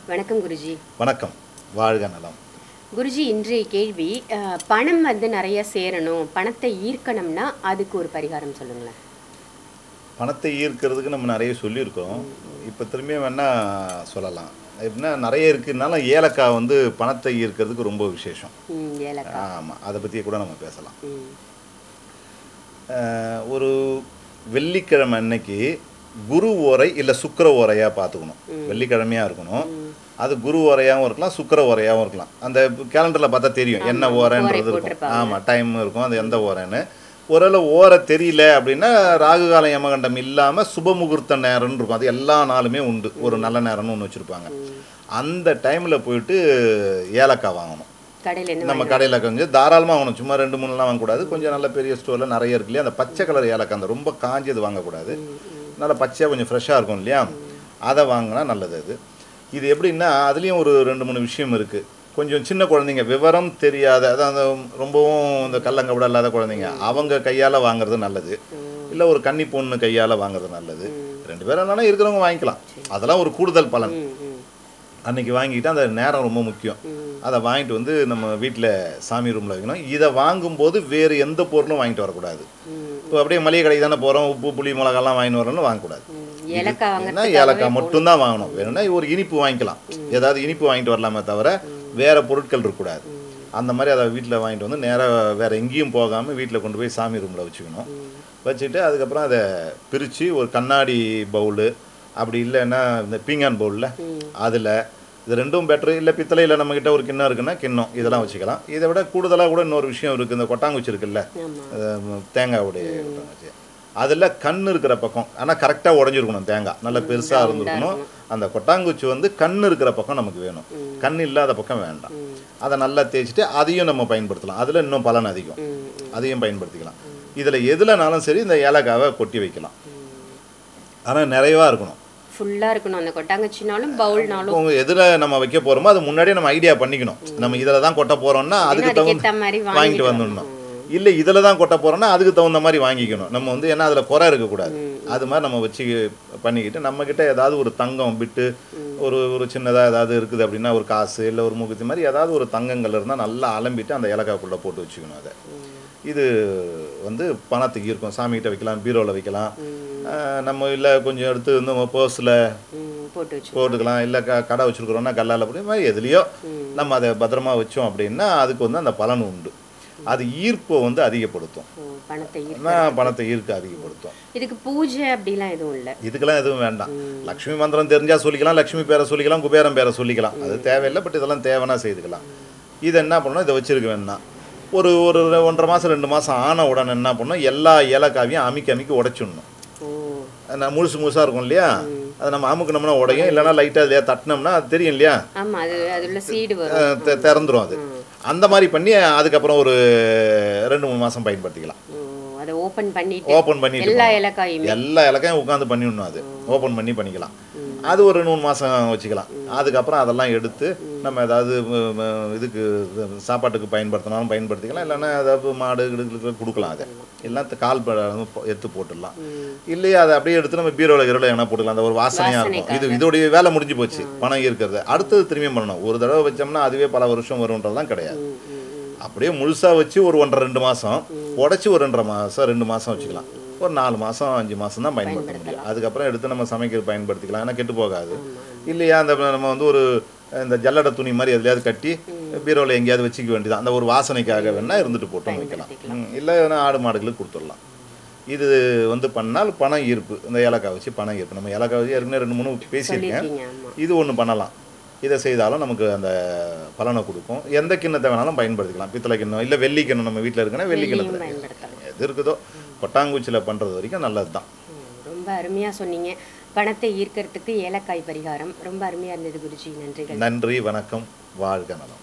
வணக்கம் குருஜி வணக்கம் வாழ்க நலம் குருஜி இன்றைய கேள்வி அஹ், பணம் வந்து நிறைய சேரணும் பணத்தை ஈர்க்கணும்னா அதுக்கு ஒரு பரிகாரம் சொல்லுங்களேன் பணத்தை ஈர்க்கிறதுக்கு நம்ம நிறைய சொல்லியிருக்கோம் இப்போ திரும்பியும் வேணா சொல்லலாம் எப்படின்னா நிறைய இருக்குனாலும் ஏலக்காய் வந்து பணத்தை ஈர்க்கிறதுக்கு ரொம்ப விசேஷம் ம், ஏலக்காய் ஆமாம் அதை பற்றி கூட நம்ம பேசலாம் ம், அஹ், ஒரு வெள்ளிக்கிழமை அன்னைக்கு குரு ஓரை இல்லை சுக்கிர ஓரையாக பார்த்துக்கணும் வெள்ளிக்கிழமையாக இருக்கணும் அது குரு ஓரையாகவும் இருக்கலாம் சுக்கிர ஓரையாகவும் இருக்கலாம் அந்த கேலண்டரில் பார்த்தா தெரியும் என்ன ஓரைன்றது இருக்கும் போட்டிருப்பாங்க. ஆமாம் டைம் இருக்கும் அது எந்த ஓரைன்னு ஒருவேளை ஓரை தெரியல அப்படின்னா ராகு காலம் யமகண்டம் இல்லாமல் சுப முகூர்த்த நேரம்னு இருக்கும் அது எல்லா நாளுமே உண்டு ஒரு நல்ல நேரம்னு ஒன்று வச்சுருப்பாங்க அந்த டைமில் போயிட்டு ஏலக்காய் வாங்கணும் கடையில் என்ன நம்ம கடையில் கொஞ்சம் தாராளமாக வாங்கணும் சும்மா ரெண்டு மூணுலாம் வாங்கக்கூடாது கொஞ்சம் நல்ல பெரிய ஸ்டோரில் நிறைய இருக்கு இல்லையா அந்த பச்சை கலர் ஏலக்காய் அந்த ரொம்ப காஞ்சது வாங்கக்கூடாது நல்லா பச்சையாக கொஞ்சம் ஃப்ரெஷ்ஷாக இருக்கும் இல்லையா அதை வாங்கினா நல்லது அது இது எப்படின்னா அதுலேயும் ஒரு ரெண்டு மூணு விஷயம் இருக்குது கொஞ்சம் சின்ன குழந்தைங்க விவரம் தெரியாத அதான் அந்த ரொம்பவும் இந்த கள்ளங்கபடம் இல்லாத குழந்தைங்க அவங்க கையால் வாங்குறது நல்லது இல்லை ஒரு கன்னி பொண்ணு கையால் வாங்குறது நல்லது ரெண்டு பேரும் என்னன்னா இருக்கிறவங்க வாங்கிக்கலாம் அதெல்லாம் ஒரு கூடுதல் பலன் ம், ம், அன்னைக்கு வாங்கிட்டு அந்த நேரம் ரொம்ப முக்கியம் ம். அதை வாங்கிட்டு வந்து நம்ம வீட்டில் சாமி ரூமில் வைக்கணும் இதை வாங்கும்போது வேறு எந்த பொருளும் வாங்கிட்டு வரக்கூடாது ம், இப்போ அப்படியே மளிகை கடைக்கு தானே போகிறோம் உப்பு புளி மிளகாலாம் வாங்கிட்டு வரணும்னு வாங்கக்கூடாது ம். ஏலக்காய் ஏன்னா வாங்க ஏலக்காய் மட்டும்தான் வாங்கணும் வேணும்னா ஒரு இனிப்பு வாங்கிக்கலாம் ஏதாவது இனிப்பு வாங்கிட்டு வரலாமே தவிர வேற பொருட்கள் இருக்கக்கூடாது அந்த மாதிரி அதை வீட்டில் வாங்கிட்டு வந்து நேராக வேற எங்கேயும் போகாமல் வீட்டில் கொண்டு போய் சாமி ரூமில் வச்சுக்கணும் வச்சுட்டு அதுக்கப்புறம் அதை பிரித்து ஒரு கண்ணாடி பவுலு அப்படி இல்லைன்னா இந்த பீங்கான் பவுலில் அதில் இது ரெண்டும் பெட்ரு இல்லை பித்தளையில் நம்மக்கிட்ட ஒரு கிண்ணம் இருக்குன்னா கிண்ணம் இதெல்லாம் வச்சுக்கலாம் இதை விட கூடுதலாக கூட இன்னொரு விஷயம் இருக்குது இந்த கொட்டாங்குச்சி இருக்குல்ல ஆமா அது ம், தேங்காவுடைய கொட்டாங்குச்சி அதில் கண் இருக்கிற பக்கம் ஆனால் கரெக்டாக உடஞ்சிருக்கணும் தேங்காய் நல்ல பெருசாக இருந்திருக்கணும் அந்த கொட்டாங்குச்சி வந்து கண் இருக்கிற பக்கம் நமக்கு வேணும் கண் இல்லாத பக்கம் வேண்டாம் அதை நல்லா தேய்ச்சிட்டு அதையும் நம்ம பயன்படுத்தலாம் அதில் இன்னும் பலன் அதிகம் ம், ம், அதையும் பயன்படுத்திக்கலாம் இதில் எதுலனாலும் சரி இந்த ஏலக்காவை கொட்டி வைக்கலாம் ஆனால் நிறைவாக இருக்கணும் ஃபுல்லா இருக்கணும் அந்த கொட்டாங்கச்சினாலும் பவுல்னாலும் இப்போ எதில் நம்ம வைக்க போகிறோமோ அது முன்னாடியே நம்ம ஐடியா பண்ணிக்கணும் நம்ம இதில் தான் கொட்ட போகிறோம்னா அதுக்கு அதுக்கேத்த தகுந்த மாதிரி வாங்கிட்டு வாங்கிட்டு வந்துடணும் இல்லை இதில் தான் கொட்ட போகிறோம்னா அதுக்கு தகுந்த மாதிரி வாங்கிக்கணும் நம்ம வந்து ஏன்னா அதில் குறை இருக்கக்கூடாது அது மாதிரி நம்ம வச்சு பண்ணிக்கிட்டு நம்மக்கிட்ட ஏதாவது ஒரு தங்கம் விட்டு ஒரு ஒரு சின்னதாக ஏதாவது இருக்குது அப்படின்னா ஒரு காசு இல்லை ஒரு மூக்குத்தி மாதிரி ஏதாவது ஒரு தங்கங்கள் இருந்தால் நல்லா அலம்பிட்டு அந்த ஏலக்காய்க்குள்ளே போட்டு வச்சுக்கணும் அதை இது வந்து பணத்துக்கு இருக்கும் சாமிகிட்ட வைக்கலாம் பீரோவில் வைக்கலாம் அஹ் நம்ம இல்லை கொஞ்சம் எடுத்து வந்து நம்ம பர்ஸில் ம், போட்டு வச்சு போட்டுக்கலாம் இல்லை க கடை வச்சுருக்குறோன்னா கல்லால் அப்படி மாதிரி எதுலேயோ நம்ம அதை பத்திரமா வச்சோம் அப்படின்னா அதுக்கு வந்து அந்த பலன் உண்டு அது ஈர்ப்பை வந்து அதிகப்படுத்தும் ஓ, பணத்தை ஈர்க்க ஆனா பணத்தை ஈர்க்க அதிகப்படுத்தும் இதுக்கு பூஜை அப்படிலாம் எதுவும் இல்லை இதுக்கெல்லாம் எதுவும் வேண்டாம் லக்ஷ்மி மந்திரம் தெரிஞ்சா சொல்லிக்கலாம் லக்ஷ்மி பேரை சொல்லிக்கலாம் குபேரம் பேரை சொல்லிக்கலாம் அது தேவையில்லை பட் இதெல்லாம் தேவைன்னா செய்துக்கலாம் இது என்ன பண்ணணும் இதை வச்சிருக்க வேண்டாம் ஒரு ஒரு ஒன்றரை மாதம் ரெண்டு மாதம் ஆன உடனே என்ன பண்ணணும் எல்லா ஏலக்காவையும் அமுக்கி அமுக்கி உடைச்சிடணும் ஓ நான் முழுசு முழுசாக இருக்கும் இல்லையா அதை நம்ம அமுக்குனோம்னா உடையும் இல்லைன்னா லைட்டாக அதில் தட்டினோம்னா அது தெரியும் இல்லையா ஆமா அது அதுல சீடு வரும் அஹ் தெ- திறந்துரும் அது அந்த மாதிரி பண்ணி அதுக்கப்புறம் ஒரு ரெண்டு மூணு மாதம் பயன்படுத்திக்கலாம் ஓ, அதை ஓபன் பண்ணிட்டு ஓப்பன் பண்ணிட்டு எல்லா போகணும். இலக்காயுமே எல்லா இலக்கையும் உட்காந்து பண்ணிடணும் அது ஓப்பன் பண்ணி பண்ணிக்கலாம் அது ஒரு மூணு மாதம் வச்சுக்கலாம் அதுக்கப்புறம் அதெல்லாம் எடுத்து நம்ம ஏதாவது ம், ம், இதுக்கு இது, சாப்பாட்டுக்கு பயன்படுத்தினாலும் பயன்படுத்திக்கலாம் இல்லைன்னா ஏதாவது மாடு கிடுகளுக்கு கொடுக்கலாம் அதை எல்லாம் த- கால் ப- எடுத்து போட்டுடலாம் இல்லையா அதை அப்படியே எடுத்து நம்ம பீரோவில் இரவில் எங்கன்னா போட்டுக்கலாம் அந்த ஒரு வாசனையாக இருக்கும் இது இதோடைய வேலை முடிஞ்சு போச்சு பணம் இருக்கிறது அடுத்தது திரும்பியும் பண்ணணும் ஒரு தடவை வச்சோம்னா அதுவே பல வருஷம் வரும்ன்றதெல்லாம் கிடையாது அப்படியே முழுசாக வச்சு ஒரு ஒன்றரை ரெண்டு மாதம் உடச்சி ஒரு ரெண்டரை மாதம் ரெண்டு மாதம் வச்சுக்கலாம் ஒரு நாலு மாதம் அஞ்சு மாதம் தான் பயன்படுத்த முடியும் அதுக்கப்புறம் எடுத்து நம்ம சமைக்கிறது பயன்படுத்திக்கலாம் ஏன்னா கெட்டு போகாது இல்லையா அந்த நம்ம வந்து ஒரு இந்த ஜல்லடை துணி மாதிரி எதுலையாவது கட்டி பீரோவில் எங்கேயாவது வச்சுக்க வேண்டியதான் அந்த ஒரு வாசனைக்காக வேணா இருந்துட்டு போட்டும் வைக்கலாம் ம், இல்லை வேணா ஆடு மாடுகளுக்கு கொடுத்துடலாம் இது வந்து பண்ணால் பணம் ஈர்ப்பு இந்த ஏலக்காய் வச்சு பணம் ஈர்ப்பு நம்ம ஏலக்காய் வச்சு ஏற்கனவே ரெண்டு மூணு பேசியிருக்கேன் சொல்லியிருக்கீங்க ஆமா இது ஒன்று பண்ணலாம் இதை செய்தாலும் நமக்கு அந்த பலனை கொடுக்கும் எந்த கிண்ணத்தை வேணாலும் பயன்படுத்திக்கலாம் பித்தளை கிண்ணம் இல்லை வெள்ளி கிண்ணம் நம்ம வீட்டில் இருக்குன்னா வெள்ளி கிண்ணத்தில் பயன்படுத்தலாம் எது இருக்குதோ கொட்டாங்குச்சியில் பண்ணுறது வரைக்கும் நல்லது தான் ம், ரொம்ப அருமையா சொன்னீங்க பணத்தை ஈர்க்கறதுக்கு ஏலக்காய் பரிகாரம் ரொம்ப அருமையா இருந்தது குருஜி நன்றிகள் நன்றி வணக்கம் வாழ்க நலம்